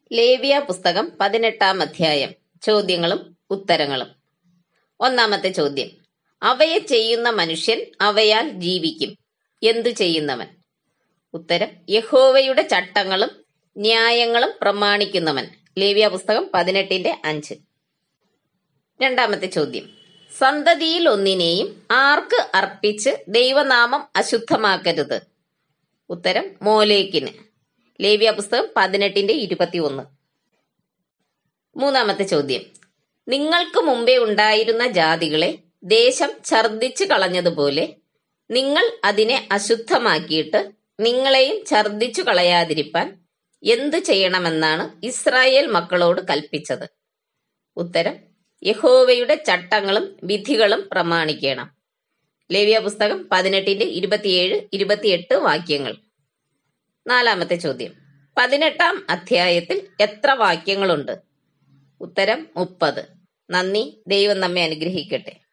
ലേവ്യ പുസ്തകം പതിനെട്ടാം അധ്യായം ചോദ്യങ്ങളും ഉത്തരങ്ങളും ഒന്നാമത്തെ ചോദ്യം അവയെ ചെയ്യുന്ന മനുഷ്യൻ അവയാൽ ജീവിക്കും എന്തു ചെയ്യുന്നവൻ ഉത്തരം യഹോവയുടെ ചട്ടങ്ങളും ന്യായങ്ങളും പ്രമാണിക്കുന്നവൻ ലേവ്യ പുസ്തകം പതിനെട്ടിന്റെ അഞ്ച് രണ്ടാമത്തെ ചോദ്യം സന്തതിയിൽ ഒന്നിനെയും ആർക്ക് അർപ്പിച്ച് ദൈവനാമം അശുദ്ധമാക്കരുത് ഉത്തരം മോലേക്കിന് ലേവ്യ പുസ്തകം പതിനെട്ടിന്റെ ഇരുപത്തി ഒന്ന് മൂന്നാമത്തെ ചോദ്യം നിങ്ങൾക്ക് മുമ്പേ ഉണ്ടായിരുന്ന ജാതികളെ ദേശം ഛർദിച്ചു കളഞ്ഞതുപോലെ നിങ്ങൾ അതിനെ അശുദ്ധമാക്കിയിട്ട് നിങ്ങളെയും ഛർദിച്ചു കളയാതിരിപ്പാൻ എന്തു ചെയ്യണമെന്നാണ് ഇസ്രായേൽ മക്കളോട് കൽപ്പിച്ചത് ഉത്തരം യഹോവയുടെ ചട്ടങ്ങളും വിധികളും പ്രമാണിക്കണം ലേവ്യ പുസ്തകം പതിനെട്ടിന്റെ ഇരുപത്തിയേഴ് ഇരുപത്തിയെട്ട് വാക്യങ്ങൾ നാലാമത്തെ ചോദ്യം പതിനെട്ടാം അധ്യായത്തിൽ എത്ര വാക്യങ്ങളുണ്ട് ഉത്തരം മുപ്പത് നന്ദി ദൈവം നമ്മെ അനുഗ്രഹിക്കട്ടെ